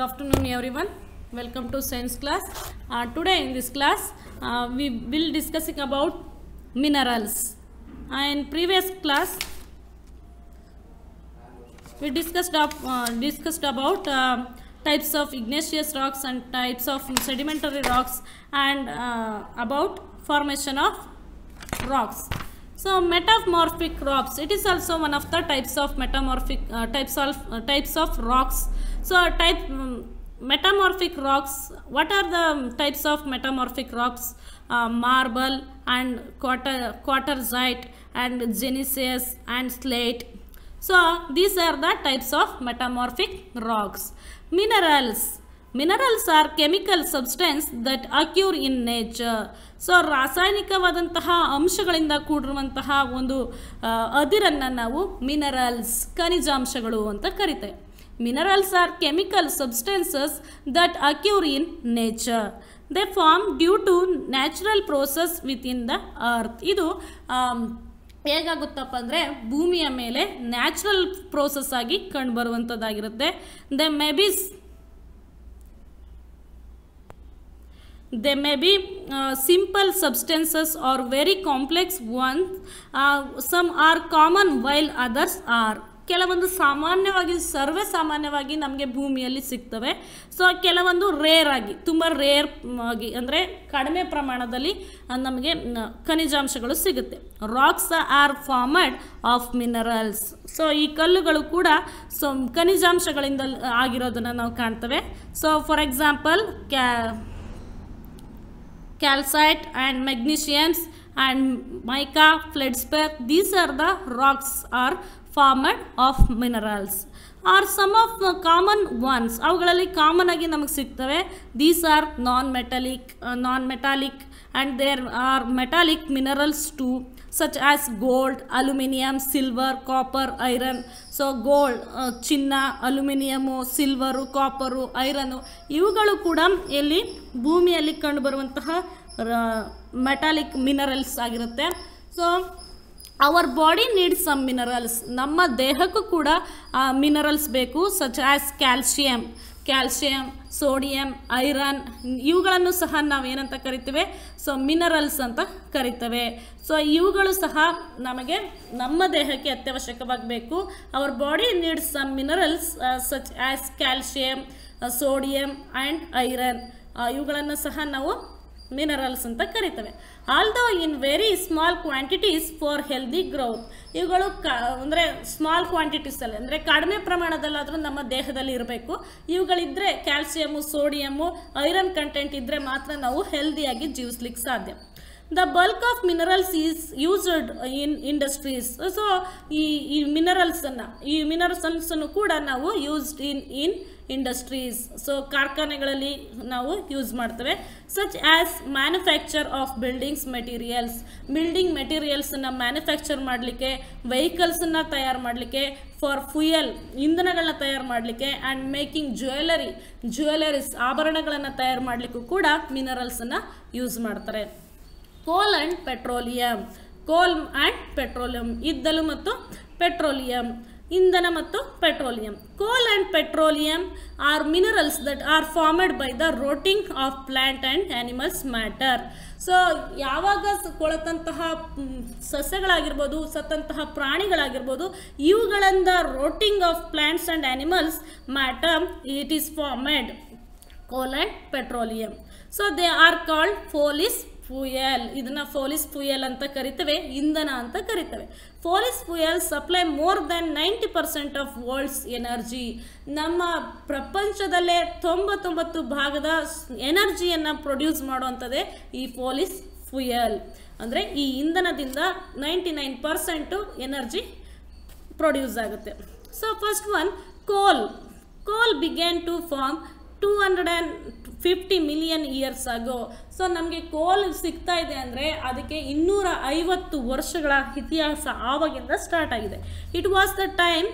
afternoon everyone welcome to science class uh, today in this class uh, we will discussing about minerals uh, in previous class we discussed up, uh, discussed about uh, types of igneous rocks and types of sedimentary rocks and uh, about formation of rocks so metamorphic rocks it is also one of the types of metamorphic uh, types of uh, types of rocks so type um, metamorphic rocks what are the types of metamorphic rocks uh, marble and quarter quarterzite and gneisses and slate so these are the types of metamorphic rocks minerals minerals are chemical substance that occur in nature so ರಾಸಾಯನಿಕವಾದಂತಹ ಅಂಶಗಳಿಂದ ಕೂಡಿರುವಂತಹ ಒಂದು ಅದಿರನ್ನು ನಾವು minerals ಖನಿಜಾಂಶಗಳು ಅಂತ ಕರಿತೇವೆ minerals are chemical substances that occur in nature they form due to natural process with in the earth ಇದು ಹೇಗಾಗುತ್ತಪ್ಪ ಅಂದರೆ ಭೂಮಿಯ ಮೇಲೆ ನ್ಯಾಚುರಲ್ ಪ್ರೋಸೆಸ್ ಆಗಿ ಕಂಡುಬರುವಂಥದ್ದಾಗಿರುತ್ತೆ they may be they may be uh, simple substances or very complex ones uh, some are common while others are ಕೆಲವೊಂದು ಸಾಮಾನ್ಯವಾಗಿ ಸರ್ವೇ ಸಾಮಾನ್ಯವಾಗಿ ನಮಗೆ ಭೂಮಿಯಲ್ಲಿ ಸಿಗ್ತವೆ ಸೊ ಕೆಲವೊಂದು ರೇರ್ ಆಗಿ ತುಂಬ ರೇರ್ ಆಗಿ ಅಂದರೆ ಕಡಿಮೆ ಪ್ರಮಾಣದಲ್ಲಿ ನಮಗೆ ಖನಿಜಾಂಶಗಳು ಸಿಗುತ್ತೆ rocks are formed of minerals so ಈ ಕಲ್ಲುಗಳು ಕೂಡ ಸೊ ಖನಿಜಾಂಶಗಳಿಂದ ಆಗಿರೋದನ್ನು ನಾವು ಕಾಣ್ತೇವೆ ಸೊ ಫಾರ್ ಎಕ್ಸಾಂಪಲ್ ಕ್ಯಾ calcite and magnesiums and mica feldspar these are the rocks are formed of minerals are some of common ones ಅವುಗಳಲ್ಲಿ ಕಾಮನ್ ಆಗಿ ನಮಗೆ ಸಿಗ್ತವೆ these are non metallic non metallic and there are metallic minerals to such as gold aluminium silver copper iron so gold ಚಿನ್ನ aluminium silver copper iron ಇವುಗಳು ಕೂಡ ಎಲ್ಲಿ ಭೂಮಿಯಲ್ಲಿ ಕಂಡುಬರುವಂತಹ ಮೆಟಾಲಿಕ್ ಮಿನರಲ್ಸ್ ಆಗಿರುತ್ತೆ so our body need some minerals ನಮ್ಮ ದೇಹಕ್ಕೂ ಕೂಡ ಮಿನರಲ್ಸ್ ಬೇಕು such as calcium calcium sodium iron ಇವುಗಳನ್ನು ಸಹ ನಾವು ಏನಂತ ಕರಿತೇವೆ ಸೊ ಮಿನರಲ್ಸ್ ಅಂತ ಕರಿತೇವೆ ಸೊ ಇವುಗಳು ಸಹ ನಮಗೆ ನಮ್ಮ ದೇಹಕ್ಕೆ ಅತ್ಯವಶ್ಯಕವಾಗಬೇಕು our body needs some minerals such as calcium sodium and iron ಇವುಗಳನ್ನು ಸಹ ನಾವು ಮಿನರಲ್ಸ್ ಅಂತ ಕರಿತೇವೆ although in very small quantities for healthy growth ಇವುಗಳು ಕ ಅಂದರೆ ಸ್ಮಾಲ್ ಕ್ವಾಂಟಿಟೀಸಲ್ಲಿ ಅಂದರೆ ಕಡಿಮೆ ಪ್ರಮಾಣದಲ್ಲಾದರೂ ನಮ್ಮ ದೇಹದಲ್ಲಿ ಇರಬೇಕು ಇವುಗಳಿದ್ದರೆ ಕ್ಯಾಲ್ಸಿಯಮು ಸೋಡಿಯಮ್ಮು ಐರನ್ ಕಂಟೆಂಟ್ ಇದ್ದರೆ ಮಾತ್ರ ನಾವು ಹೆಲ್ದಿಯಾಗಿ ಜೀವಿಸ್ಲಿಕ್ಕೆ ಸಾಧ್ಯ the bulk of minerals is used in industries so ಈ ಈ ಮಿನರಲ್ಸನ್ನು ಈ ಮಿನರಲ್ಸನ್ನು ಕೂಡ ನಾವು used in in industries so ಕಾರ್ಖಾನೆಗಳಲ್ಲಿ ನಾವು ಯೂಸ್ ಮಾಡ್ತೇವೆ such as manufacture of buildings materials building ಮೆಟೀರಿಯಲ್ಸನ್ನು ಮ್ಯಾನುಫ್ಯಾಕ್ಚರ್ ಮಾಡಲಿಕ್ಕೆ ವೆಹಿಕಲ್ಸನ್ನು ತಯಾರು ಮಾಡಲಿಕ್ಕೆ ಫಾರ್ ಫ್ಯೂಯಲ್ ಇಂಧನಗಳನ್ನ ತಯಾರು ಮಾಡಲಿಕ್ಕೆ ಆ್ಯಂಡ್ ಮೇಕಿಂಗ್ ಜ್ಯುವೆಲರಿ ಜ್ಯುವೆಲರೀಸ್ ಆಭರಣಗಳನ್ನು ತಯಾರು ಮಾಡಲಿಕ್ಕೂ ಕೂಡ ಮಿನರಲ್ಸನ್ನು ಯೂಸ್ ಮಾಡ್ತಾರೆ coal and petroleum coal and petroleum ಇದ್ದಲು ಮತ್ತು ಪೆಟ್ರೋಲಿಯಂ ಇಂಧನ ಮತ್ತು petroleum coal and petroleum are minerals that are formed by the rotting of plant and animals matter so ಯಾವಾಗ ಕೊಳತಂತಹ ಸಸ್ಯಗಳಾಗಿರ್ಬೋದು ಸತ್ತಂತಹ ಪ್ರಾಣಿಗಳಾಗಿರ್ಬೋದು ಇವುಗಳಿಂದ rotting of plants and animals matter it is formed coal and petroleum so they are called ಫೋಲಿಸ್ fuel ಇದನ್ನು ಫೋಲಿಸ್ fuel ಅಂತ ಕರಿತೇವೆ ಇಂಧನ ಅಂತ ಕರಿತೇವೆ ಫೋಲಿಸ್ fuel supply more than ninety percent of world's energy ನಮ್ಮ ಪ್ರಪಂಚದಲ್ಲೇ ತೊಂಬತ್ತೊಂಬತ್ತು ಭಾಗದ ಎನರ್ಜಿಯನ್ನು ಪ್ರೊಡ್ಯೂಸ್ ಮಾಡುವಂಥದ್ದೇ ಈ ಫೋಲಿಸ್ ಫ್ಯೂಯಲ್ ಅಂದರೆ ಈ ಇಂಧನದಿಂದ ninety nine percent energy produce ಆಗುತ್ತೆ so first one coal coal began to form two hundred and fifty million years ago so ನಮಗೆ ಕೋಲ್ ಸಿಗ್ತಾ ಇದೆ ಅಂದರೆ ಅದಕ್ಕೆ ಇನ್ನೂರ ಐವತ್ತು ವರ್ಷಗಳ ಇತಿಹಾಸ ಆವಾಗಿಂದ ಸ್ಟಾರ್ಟ್ ಆಗಿದೆ it was the time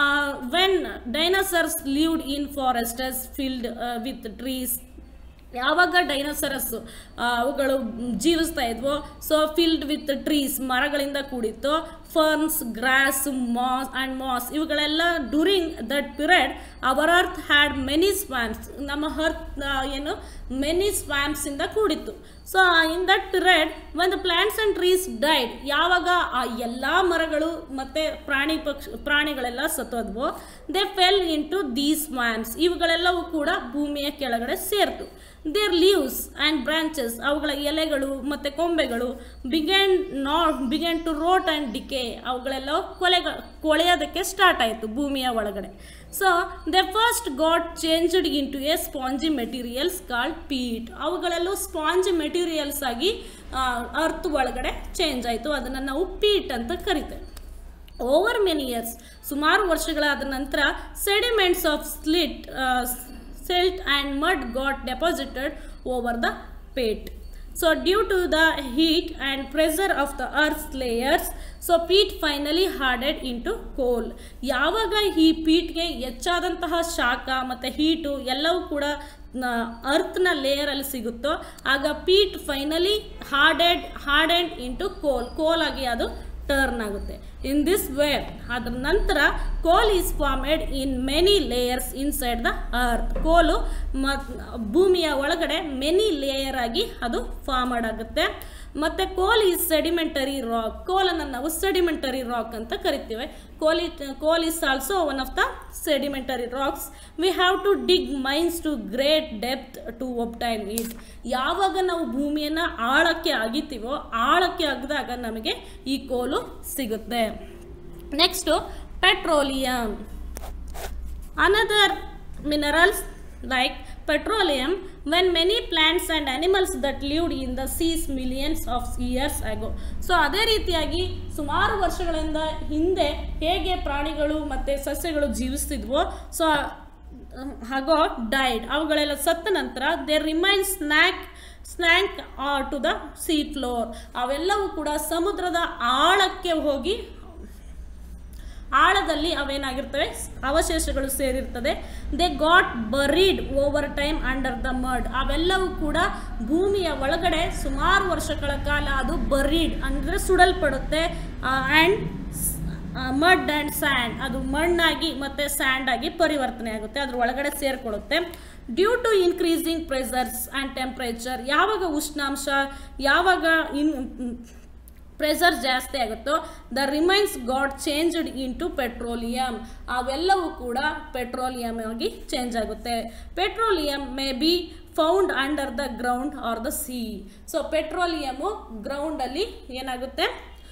when dinosaurs lived in forests filled with trees ಯಾವಾಗ ಡೈನೋಸರಸ್ ಅವುಗಳು ಜೀವಿಸ್ತಾ ಇದ್ವೋ ಸೊ ಫಿಲ್ಡ್ ವಿತ್ ಟ್ರೀಸ್ ಮರಗಳಿಂದ ಕೂಡಿತ್ತು ferns grass moss and moss ಇವುಗಳೆಲ್ಲ during that period our earth had many swamps ನಮ್ಮ earth ಏನು many ಸ್ವ್ಯಾಮ್ಸಿಂದ ಕೂಡಿತ್ತು ಸೊ ಇನ್ ದಟ್ ಪಿರಿಯಡ್ ಒಂದು ಪ್ಲಾಂಟ್ಸ್ ಆ್ಯಂಡ್ ಟ್ರೀಸ್ ಡೈಡ್ ಯಾವಾಗ ಆ ಎಲ್ಲ ಮರಗಳು ಮತ್ತು ಪ್ರಾಣಿ ಪಕ್ಷ ಪ್ರಾಣಿಗಳೆಲ್ಲ ಸತ್ತೋದ್ವೋ they fell into these ಸ್ವ್ಯಾಮ್ಸ್ ಇವುಗಳೆಲ್ಲವೂ ಕೂಡ ಭೂಮಿಯ ಕೆಳಗಡೆ ಸೇರ್ತು ದೇರ್ ಲೀವ್ಸ್ ಆ್ಯಂಡ್ ಬ್ರಾಂಚಸ್ ಅವುಗಳ ಎಲೆಗಳು ಮತ್ತು ಕೊಂಬೆಗಳು ಬಿಗ್ಯಾನ್ ನಾ began to rot and decay ಅವುಗಳೆಲ್ಲ ಕೊಲೆಗ ಕೊಳೆಯೋದಕ್ಕೆ ಸ್ಟಾರ್ಟ್ ಆಯಿತು ಭೂಮಿಯ ಒಳಗಡೆ so they first got changed into a spongy materials called peat ಅವುಗಳೆಲ್ಲೂ ಸ್ಪಾಂಜ್ ಮೆಟೀರಿಯಲ್ಸ್ ಆಗಿ ಅರ್ತ್ ಒಳಗಡೆ ಚೇಂಜ್ ಆಯಿತು ಅದನ್ನು ನಾವು ಪೀಟ್ ಅಂತ ಕರಿತೇವೆ ಓವರ್ ಮೆನಿ ಇಯರ್ಸ್ ಸುಮಾರು ವರ್ಷಗಳಾದ ನಂತರ sediments of silt silt and mud got deposited over the pit. So due to the heat and pressure of the earth's layers, so peat finally hardened into coal. ಯಾವಾಗ ಈ ಪೀಟ್ಗೆ ಹೆಚ್ಚಾದಂತಹ ಶಾಖ ಮತ್ತು heat ಎಲ್ಲವೂ ಕೂಡ ಅರ್ತ್ನ ಲೇಯರಲ್ಲಿ ಸಿಗುತ್ತೋ ಆಗ peat finally hardened hardened into coal coal ಆಗಿ ಅದು ಟರ್ನ್ ಆಗುತ್ತೆ ಇನ್ ದಿಸ್ ವೇ ಅದ್ರ ನಂತರ coal is formed in many layers inside the earth coal ಮತ್ ಭೂಮಿಯ ಒಳಗಡೆ ಮೆನಿ ಲೇಯರ್ ಆಗಿ ಅದು ಫಾರ್ಮಡ್ ಆಗುತ್ತೆ ಮತ್ತು ಕೋಲ್ ಈಸ್ ಸೆಡಿಮೆಂಟರಿ ರಾಕ್ ಕೋಲನ್ನು ನಾವು ಸೆಡಿಮೆಂಟರಿ ರಾಕ್ ಅಂತ ಕರಿತೀವಿ coal it coal is also one of the sedimentary rocks we have to dig mines to great depth to obtain it ಯಾವಾಗ ನಾವು ಭೂಮಿಯನ್ನು ಆಳಕ್ಕೆ ಅಗಿತೀವೋ ಆಳಕ್ಕೆ ಅಗ್ದಾಗ ನಮಗೆ ಈ ಕೋಲು ಸಿಗುತ್ತೆ next petroleum another minerals like petroleum when many plants and animals that lived in the seas millions of years ago so ಅದೇ ರೀತಿಯಾಗಿ ಸುಮಾರು ವರ್ಷಗಳಿಂದ ಹಿಂದೆ ಹೇಗೆ ಪ್ರಾಣಿಗಳು ಮತ್ತು ಸಸ್ಯಗಳು ಜೀವಿಸ್ತಿದ್ವೋ ಸೊ ಹಾಗೋ ಡೈಡ್ ಅವುಗಳೆಲ್ಲ ಸತ್ತ ನಂತರ they remain sank sank to the sea floor ಅವೆಲ್ಲವೂ ಕೂಡ ಸಮುದ್ರದ ಆಳಕ್ಕೆ ಹೋಗಿ ಆಳದಲ್ಲಿ ಅವೇನಾಗಿರ್ತವೆ ಅವಶೇಷಗಳು ಸೇರಿರ್ತದೆ they got buried over time under the mud ಅವೆಲ್ಲವೂ ಕೂಡ ಭೂಮಿಯ ಒಳಗಡೆ ಸುಮಾರು ವರ್ಷಗಳ ಕಾಲ ಅದು ಬರೀಡ್ ಅಂದರೆ ಸುಡಲ್ಪಡುತ್ತೆ ಆ್ಯಂಡ್ ಮಡ್ ಆ್ಯಂಡ್ ಸ್ಯಾಂಡ್ ಅದು ಮಣ್ಣಾಗಿ ಮತ್ತು ಸ್ಯಾಂಡ್ ಆಗಿ ಪರಿವರ್ತನೆ ಆಗುತ್ತೆ ಅದ್ರ ಒಳಗಡೆ ಸೇರಿಕೊಳ್ಳುತ್ತೆ due to increasing pressures and temperature ಯಾವಾಗ ಉಷ್ಣಾಂಶ ಯಾವಾಗ ಇನ್ ಪ್ರೆಸರ್ ಜಾಸ್ತಿ ಆಗುತ್ತೋ the remains got changed into petroleum ಅವೆಲ್ಲವೂ ಕೂಡ ಪೆಟ್ರೋಲಿಯಂ ಆಗಿ ಚೇಂಜ್ ಆಗುತ್ತೆ petroleum may be found under the ground or the sea so petroleum ಗ್ರೌಂಡಲ್ಲಿ ಏನಾಗುತ್ತೆ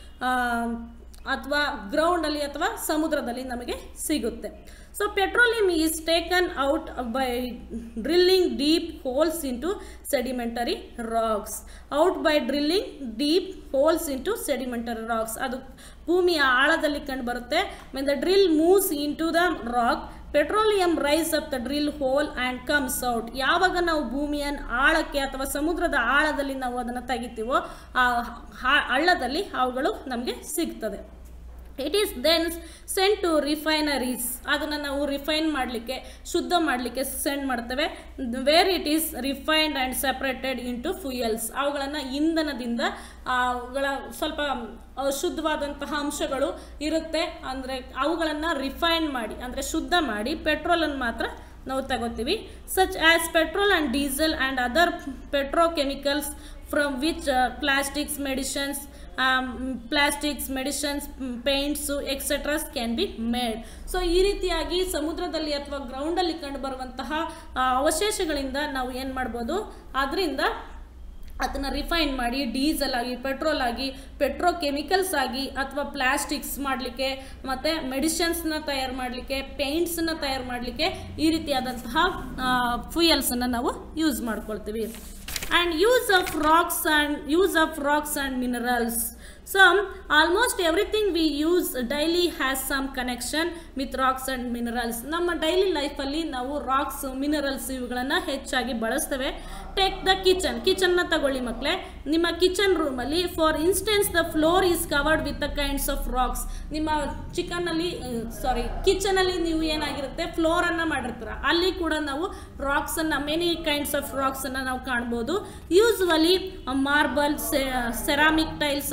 ಅಥವಾ ಗ್ರೌಂಡಲ್ಲಿ ಅಥವಾ ಸಮುದ್ರದಲ್ಲಿ ನಮಗೆ ಸಿಗುತ್ತೆ so petroleum is taken out by drilling deep holes into sedimentary rocks out by drilling deep holes into sedimentary rocks ಅದು ಭೂಮಿಯ ಆಳದಲ್ಲಿ ಕಂಡು ಬರುತ್ತೆ when the drill moves into the rock petroleum rise up the drill hole and comes out ಯಾವಾಗ ನಾವು ಭೂಮಿಯನ್ನು ಆಳಕ್ಕೆ ಅಥವಾ ಸಮುದ್ರದ ಆಳದಲ್ಲಿ ನಾವು ಅದನ್ನು ತೆಗಿತೀವೋ ಆ ಹಳ್ಳದಲ್ಲಿ ಅವುಗಳು ನಮಗೆ ಸಿಗ್ತದೆ it is then send to refineries ಅದನ್ನು ನಾವು ರಿಫೈನ್ ಮಾಡಲಿಕ್ಕೆ ಶುದ್ಧ ಮಾಡಲಿಕ್ಕೆ ಸೆಂಡ್ ಮಾಡ್ತೇವೆ where it is refined and separated into fuels ಅವುಗಳನ್ನು ಇಂಧನದಿಂದ ಅವುಗಳ ಸ್ವಲ್ಪ ಶುದ್ಧವಾದಂತಹ ಅಂಶಗಳು ಇರುತ್ತೆ ಅಂದರೆ ಅವುಗಳನ್ನು ರಿಫೈನ್ ಮಾಡಿ ಅಂದರೆ ಶುದ್ಧ ಮಾಡಿ ಪೆಟ್ರೋಲನ್ನು ಮಾತ್ರ ನಾವು ತಗೋತೀವಿ such as petrol and diesel and other petrochemicals from which plastics medicines plastics medicines paints etcetera can be made so ಈ ರೀತಿಯಾಗಿ ಸಮುದ್ರದಲ್ಲಿ ಅಥವಾ ಗ್ರೌಂಡಲ್ಲಿ ಕಂಡು ಬರುವಂತಹ ಅವಶೇಷಗಳಿಂದ ನಾವು ಏನು ಮಾಡ್ಬೋದು ಅದರಿಂದ ಅದನ್ನು ರಿಫೈನ್ ಮಾಡಿ ಡೀಸೆಲ್ ಆಗಿ ಪೆಟ್ರೋಲ್ ಆಗಿ ಪೆಟ್ರೋಕೆಮಿಕಲ್ಸ್ ಆಗಿ ಅಥವಾ ಪ್ಲಾಸ್ಟಿಕ್ಸ್ ಮಾಡಲಿಕ್ಕೆ ಮತ್ತು ಮೆಡಿಷನ್ಸ್ನ ತಯಾರು ಮಾಡಲಿಕ್ಕೆ ಪೇಂಟ್ಸನ್ನ ತಯಾರು ಮಾಡಲಿಕ್ಕೆ ಈ ರೀತಿಯಾದಂತಹ ಫ್ಯೂಯಲ್ಸನ್ನು ನಾವು ಯೂಸ್ ಮಾಡ್ಕೊಳ್ತೀವಿ and use of rocks and use of rocks and minerals so almost everything we use daily has some connection with rocks and minerals ನಮ್ಮ ಡೈಲಿ ಲೈಫಲ್ಲಿ ನಾವು ರಾಕ್ಸ್ ಮಿನರಲ್ಸ್ ಇವುಗಳನ್ನು ಹೆಚ್ಚಾಗಿ ಬಳಸ್ತೇವೆ ಟೇಕ್ ದ ಕಿಚನ್ ಕಿಚನ್ನ ತಗೊಳ್ಳಿ ಮಕ್ಕಳೇ ನಿಮ್ಮ ಕಿಚನ್ ರೂಮಲ್ಲಿ for instance the floor is covered with the kinds of rocks ನಿಮ್ಮ ಚಿಕನ್ನಲ್ಲಿ ಸಾರಿ ಕಿಚನಲ್ಲಿ ನೀವು ಏನಾಗಿರುತ್ತೆ ಫ್ಲೋರನ್ನು ಮಾಡಿರ್ತೀರ ಅಲ್ಲಿ ಕೂಡ ನಾವು ರಾಕ್ಸನ್ನು ಮೆನಿ ಕೈಂಡ್ಸ್ ಆಫ್ ರಾಕ್ಸನ್ನು ನಾವು ಕಾಣ್ಬೋದು ಯೂಸ್ವಲಿ ಮಾರ್ಬಲ್ ಸೆರಾಮಿಕ್ ಟೈಲ್ಸ್ ಆಗಿರ್ಬೋದು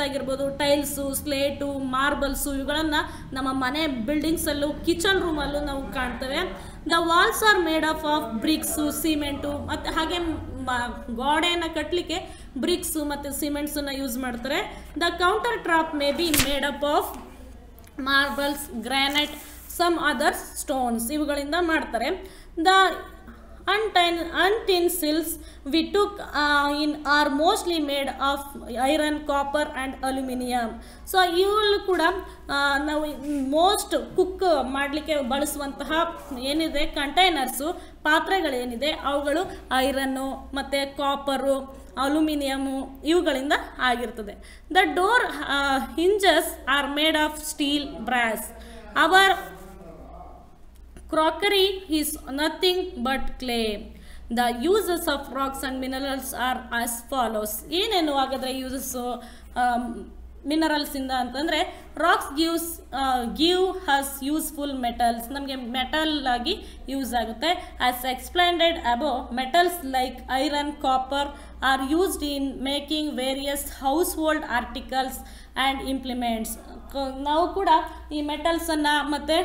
ಟೈಲ್ಸು ಸ್ಲೇಟು ಮಾರ್ಬಲ್ಸು ಇವುಗಳನ್ನು ನಮ್ಮ ಮನೆ ಬಿಲ್ಡಿಂಗ್ಸಲ್ಲೂ ಕಿಚನ್ ರೂಮಲ್ಲೂ ನಾವು ಕಾಣ್ತೇವೆ the walls are made of of bricks cement ಮತ್ತು ಹಾಗೆ ಮ- ಗೋಡೆಯನ್ನು ಕಟ್ಟಲಿಕ್ಕೆ ಬ್ರಿಕ್ಸು ಮತ್ತು ಸಿಮೆಂಟ್ಸನ್ನು ಯೂಸ್ ಮಾಡ್ತಾರೆ the counter top may be made up of marbles granite some others stones ಇವುಗಳಿಂದ ಮಾಡ್ತಾರೆ ದ ಅನ್ಟೈನ್ utensils we took in are mostly made of iron copper and aluminium so ಇವುಗಳು ಕೂಡ ಆ, ನಾವು ಮೋಸ್ಟ್ ಕುಕ್ ಮಾಡಲಿಕ್ಕೆ ಬಳಸುವಂತಹ ಏನಿದೆ ಕಂಟೈನರ್ಸು ಪಾತ್ರೆಗಳೇನಿದೆ ಅವುಗಳು ಐರನ್ನು ಮತ್ತು ಕಾಪರು ಅಲ್ಯೂಮಿನಿಯಮು ಇವುಗಳಿಂದ ಆಗಿರ್ತದೆ the door hinges are made of steel brass our crockery is nothing but clay the uses of rocks and minerals are as follows ಏನೇನು ಹಾಗಾದ್ರೆ ಯೂಸಸ್ಸು ಮಿನರಲ್ಸ್ ಇಂದ ಅಂತಂದರೆ rocks gives give us useful metals ನಮಗೆ metal ಆಗಿ use ಆಗುತ್ತೆ as explained above metals like iron copper are used in making various household articles and implements ನಾವು ಕೂಡ ಈ ಮೆಟಲ್ಸನ್ನು ಮತ್ತು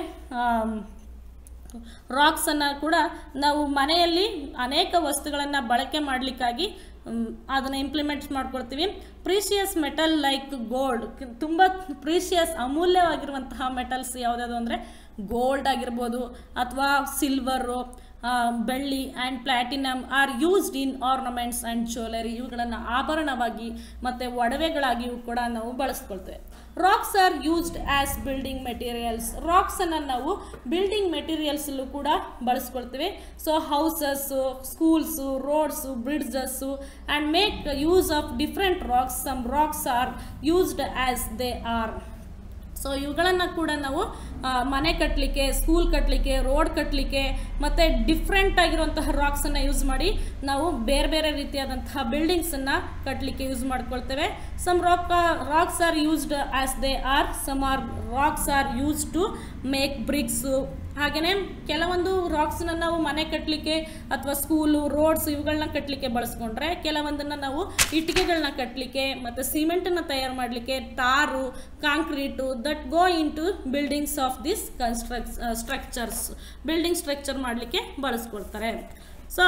ರಾಕ್ಸನ್ನು ಕೂಡ ನಾವು ಮನೆಯಲ್ಲಿ ಅನೇಕ ವಸ್ತುಗಳನ್ನು ಬಳಕೆ ಮಾಡಲಿಕ್ಕಾಗಿ ಅದನ್ನು ಇಂಪ್ಲಿಮೆಂಟ್ಸ್ ಮಾಡ್ಕೊಳ್ತೀವಿ ಪ್ರೀಶಿಯಸ್ ಮೆಟಲ್ ಲೈಕ್ ಗೋಲ್ಡ್ ತುಂಬ ಪ್ರೀಶಿಯಸ್ ಅಮೂಲ್ಯವಾಗಿರುವಂತಹ ಮೆಟಲ್ಸ್ ಯಾವುದ್ಯಾವುದು ಅಂದರೆ ಗೋಲ್ಡ್ ಆಗಿರ್ಬೋದು ಅಥವಾ ಸಿಲ್ವರು ಬೆಳ್ಳಿ and platinum are used in ornaments and jewellery ಇವುಗಳನ್ನು ಆಭರಣವಾಗಿ ಮತ್ತು ಒಡವೆಗಳಾಗಿಯೂ ಕೂಡ ನಾವು ಬಳಸ್ಕೊಳ್ತೇವೆ rocks are used as building materials ರಾಕ್ಸನ್ನು ನಾವು ಬಿಲ್ಡಿಂಗ್ ಮೆಟೀರಿಯಲ್ಸಲ್ಲೂ ಕೂಡ ಬಳಸ್ಕೊಳ್ತೀವಿ so houses schools roads bridges and make use of different rocks some rocks are used as they are so ಇವುಗಳನ್ನು ಕೂಡ ನಾವು ಆ, ಮನೆ ಕಟ್ಟಲಿಕ್ಕೆ ಸ್ಕೂಲ್ ಕಟ್ಟಲಿಕ್ಕೆ ರೋಡ್ ಕಟ್ಟಲಿಕ್ಕೆ ಮತ್ತು ಡಿಫ್ರೆಂಟ್ ಆಗಿರುವಂತಹ ರಾಕ್ಸನ್ನು ಯೂಸ್ ಮಾಡಿ ನಾವು ಬೇರೆ ಬೇರೆ ರೀತಿಯಾದಂತಹ ಬಿಲ್ಡಿಂಗ್ಸನ್ನು ಕಟ್ಟಲಿಕ್ಕೆ ಯೂಸ್ ಮಾಡ್ಕೊಳ್ತೇವೆ some rock rocks are used as they are some are rocks are use to make bricks ಹಾಗೆಯೇ ಕೆಲವೊಂದು ರಾಕ್ಸನ್ನ ನಾವು ಮನೆ ಕಟ್ಟಲಿಕ್ಕೆ ಅಥವಾ ಸ್ಕೂಲು ರೋಡ್ಸ್ ಇವುಗಳನ್ನ ಕಟ್ಟಲಿಕ್ಕೆ ಬಳಸ್ಕೊಂಡ್ರೆ ಕೆಲವೊಂದನ್ನು ನಾವು ಇಟ್ಟಿಗೆಗಳನ್ನ ಕಟ್ಟಲಿಕ್ಕೆ ಮತ್ತು ಸಿಮೆಂಟನ್ನು ತಯಾರು ಮಾಡಲಿಕ್ಕೆ tar concrete that go into buildings of this constructs structures building structure ಮಾಡಲಿಕ್ಕೆ ಬಳಸ್ಕೊಳ್ತಾರೆ so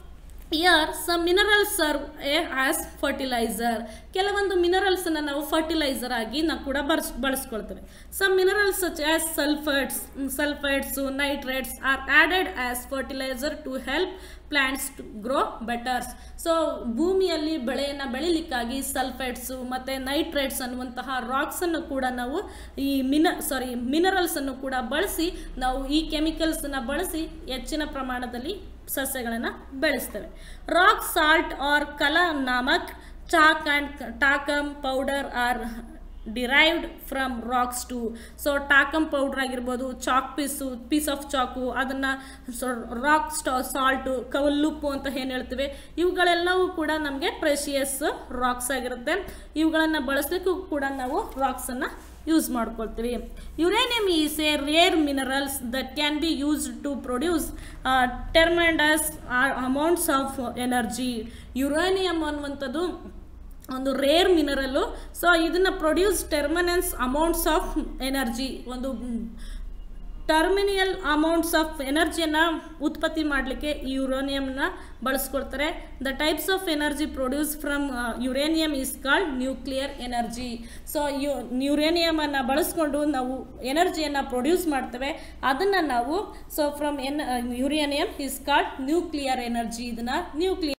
here some minerals serve as fertiliser ಕೆಲವೊಂದು ಮಿನರಲ್ಸನ್ನು ನಾವು ಫರ್ಟಿಲೈಸರ್ ಆಗಿ ನಾವು ಕೂಡ ಬಳಸ್ ಬಳಸ್ಕೊಳ್ತೇವೆ some minerals such as sulphides sulphides nitrates are added as fertiliser to help plants to grow betters so ಭೂಮಿಯಲ್ಲಿ ಬೆಳೆಯನ್ನು ಬೆಳಿಲಿಕ್ಕಾಗಿ ಸಲ್ಫೈಡ್ಸು ಮತ್ತು ನೈಟ್ರೇಟ್ಸ್ ಅನ್ನುವಂತಹ ರಾಕ್ಸನ್ನು ಕೂಡ ನಾವು ಈ ಮಿನ ಸಾರಿ ಮಿನರಲ್ಸನ್ನು ಕೂಡ ಬಳಸಿ ನಾವು ಈ ಕೆಮಿಕಲ್ಸನ್ನು ಬಳಸಿ ಹೆಚ್ಚಿನ ಪ್ರಮಾಣದಲ್ಲಿ ಸಸ್ಯಗಳನ್ನು ಬೆಳೆಸ್ತೇವೆ rock salt or kala namak chalk and talcum powder are derived from rocks too so talcum powder ಆಗಿರ್ಬೋದು chalk piece piece of chalk ಅದನ್ನು ರಾಕ್ ಸ್ಟಾ ಸಾಲ್ಟು ಕವಲ್ಲುಪ್ಪು ಅಂತ ಏನು ಹೇಳ್ತೀವಿ ಇವುಗಳೆಲ್ಲವೂ ಕೂಡ ನಮಗೆ ಪ್ರೆಷಿಯಸ್ ರಾಕ್ಸ್ ಆಗಿರುತ್ತೆ ಇವುಗಳನ್ನು ಬಳಸಲಿಕ್ಕೂ ಕೂಡ ನಾವು ರಾಕ್ಸನ್ನು ಯೂಸ್ ಮಾಡ್ಕೊಳ್ತೀವಿ uranium is a rare minerals that can be used to produce tremendous amounts of energy uranium ಅನ್ನುವಂಥದ್ದು ಒಂದು ರೇರ್ ಮಿನರಲ್ಲು ಸೊ ಇದನ್ನು produce tremendous amounts of energy ಒಂದು ಟರ್ಮಿನಿಯಲ್ ಅಮೌಂಟ್ಸ್ ಆಫ್ ಎನರ್ಜಿಯನ್ನು ಉತ್ಪತ್ತಿ ಮಾಡಲಿಕ್ಕೆ ಈ ಯುರೇನಿಯಂನ ಬಳಸ್ಕೊಳ್ತಾರೆ the types of energy produce from uranium is called nuclear energy so ಯು ಯುರೇನಿಯಮನ್ನು ಬಳಸ್ಕೊಂಡು ನಾವು ಎನರ್ಜಿಯನ್ನು ಪ್ರೊಡ್ಯೂಸ್ ಮಾಡ್ತೇವೆ ಅದನ್ನು ನಾವು so from an uranium is called nuclear energy ಇದನ್ನು ನ್ಯೂಕ್ಲಿಯರ್